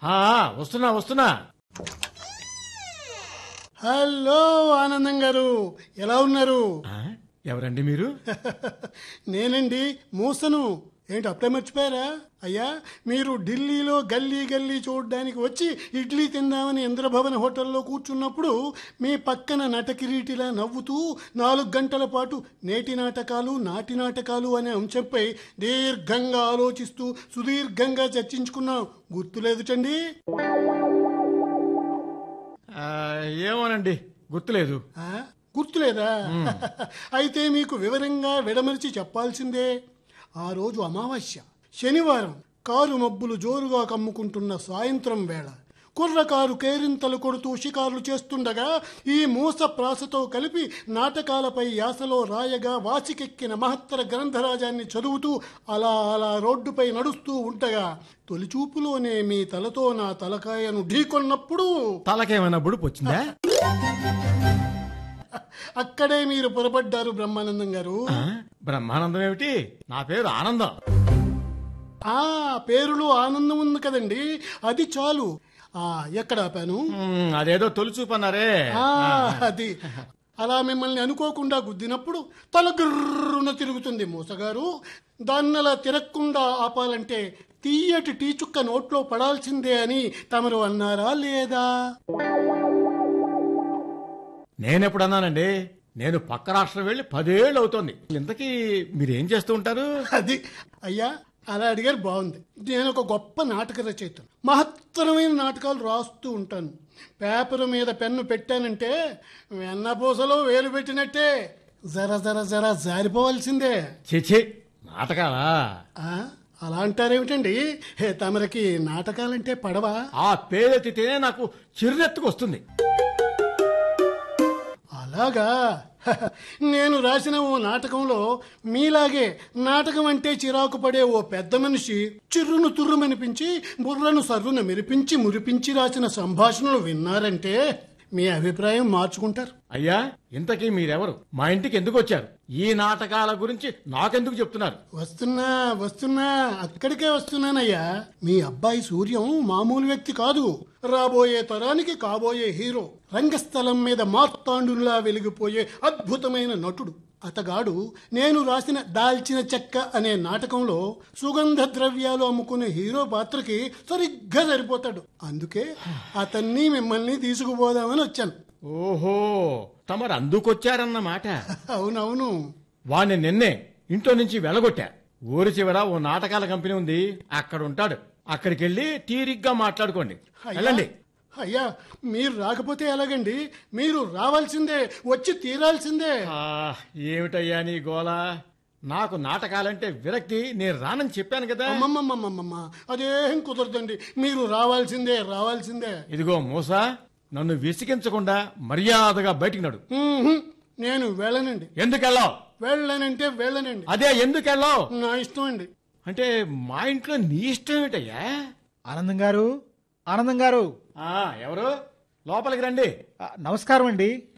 ఆ, వస్తున్నా వస్తున్నా హలో ఆనందం గారు ఎలా ఉన్నారు ఆ, ఎవరండి మీరు నేనండి మూసను ఏంటి అప్పుడే మర్చిపోయారా అయ్యా మీరు ఢిల్లీలో గల్లీ గల్లీ చూడడానికి వచ్చి ఇడ్లీ తిందామని ఇంద్రభవన్ హోటల్లో కూర్చున్నప్పుడు మీ పక్కన నటకిరీటిలా నవ్వుతూ నాలుగు గంటల పాటు నేటి నాటకాలు నాటి నాటకాలు అనే అంశంపై దీర్ఘంగా ఆలోచిస్తూ సుదీర్ఘంగా చర్చించుకున్నాం గుర్తులేదు చండి ఆ, ఏమోనండి గుర్తులేదు ఆ? గుర్తులేదా అయితే మీకు వివరంగా విడమరిచి చెప్పాల్సిందే ఆ రోజు అమావాస్య శనివారం కారు మబ్బులు జోరుగా కమ్ముకుంటున్న సాయంత్రం వేళ కుర్రకారు కేరింతలు కొడుతూ షికారులు చేస్తుండగా ఈ మూస ప్రాసతో కలిపి నాటకాలపై యాసలో రాయగా వాసికెక్కిన మహత్తర గ్రంథరాజాన్ని చదువుతూ అలా అలా రోడ్డుపై నడుస్తూ ఉండగా తొలిచూపులోనే మీ తలతో నా తలకాయను ఢీకొన్నప్పుడు తలకేమైనా బుడుపు వచ్చిందా అక్కడే మీరు పొరపడ్డారు బ్రహ్మానందం గారు ఆ, బ్రహ్మానందం ఏమిటి నా పేరు ఆనందం ఆ పేరులో ఆనందం ఉంది కదండి అది చాలు ఆ ఎక్కడ ఆపాను మ్, అదేదో తొలిచూపు అన్నారే ఆ అది అలా మిమ్మల్ని అనుకోకుండా గుద్దినప్పుడు తల గుర్రున తిరుగుతుంది మూసగారు దాన్నలా తిరగకుండా ఆపాలంటే తీయటి టీ చుక్క నోట్లో పడాల్సిందే అని తమరు అన్నారా లేదా నేనెప్పుడు అన్నానండి నేను పక్క రాష్ట్రం వెళ్ళి పదేళ్ళు అవుతోంది ఇంతకీ మీరేం చేస్తూ ఉంటారు అది అయ్యా అలా అడిగారు బాగుంది నేను ఒక గొప్ప నాటక రచయితను మహత్తరమైన నాటకాలు రాస్తూ ఉంటాను పేపర్ మీద పెన్ను పెట్టానంటే వెన్నపూసలో వేలు పెట్టినట్టే జర జర జర జారిపోవాల్సిందే చిచి నాటకాలా ఆ, అలా అంటారేమిటండి హే, తమరికి నాటకాలంటే పడవా ఆ పేరెత్తితేనే నాకు చిరునెత్తుకు వస్తుంది అలాగా హహ, నేను రాసిన ఓ నాటకంలో మీలాగే నాటకం అంటే చిరాకు పడే ఓ పెద్ద మనిషి చిర్రును తుర్రుమనిపించి బుర్రను సర్రున మెరిపించి మురిపించి రాసిన సంభాషణలు విన్నారంటే మీ అభిప్రాయం మార్చుకుంటారు అయ్యా ఇంతకీ మీరెవరు మా ఇంటికి ఎందుకు వచ్చారు ఈ నాటకాల గురించి నాకెందుకు చెప్తున్నారు వస్తున్నా వస్తున్నా అక్కడికే వస్తున్నానయ్యా మీ అబ్బాయి సూర్యం మామూలు వ్యక్తి కాదు రాబోయే తరానికి కాబోయే హీరో రంగస్థలం మీద మార్తాండులా వెలిగిపోయే అద్భుతమైన నటుడు అతగాడు నేను రాసిన దాల్చిన చెక్క అనే నాటకంలో సుగంధ ద్రవ్యాలు అమ్ముకునే హీరో పాత్రకి సరిగ్గా సరిపోతాడు అందుకే అతన్ని మిమ్మల్ని తీసుకుపోదామని వచ్చాను ఓహో తమరు అందుకొచ్చారన్నమాట అవునవును వాణ్ణి నిన్నే ఇంట్లో నుంచి వెళ్ళగొట్టా ఊరి చివర ఓ నాటకాల కంపెనీ ఉంది అక్కడ ఉంటాడు అక్కడికి వెళ్ళి తీరిగ్గా మాట్లాడుకోండి అయ్యా, వెళ్ళండి అయ్యా మీరు రాకపోతే ఎలాగండి మీరు రావాల్సిందే వచ్చి తీరాల్సిందే ఆ, ఏమిటయ్యా నీ గోల నాకు నాటకాలంటే విరక్తి నేను రానని చెప్పాను కదా అమ్మమ్మమ్మమ్మమ్మ అదేం కుదరదండి మీరు రావాల్సిందే రావాల్సిందే ఇదిగో మూస నన్ను విసిగించకుండా మర్యాదగా బయటికి నడు ఉహుం, నేను వెళ్ళనండి ఎందుకెళ్ళావు వెళ్ళనంటే వెళ్ళనండి అదే ఎందుకెళ్ళావు నా ఇష్టం అండి అంటే మా ఇంట్లో నీ ఇష్టం ఏమిటయ్యా ఆనందం గారు ఆనందం గారు ఆ, ఎవరు లోపలికి రండి ఆ, నమస్కారం అండి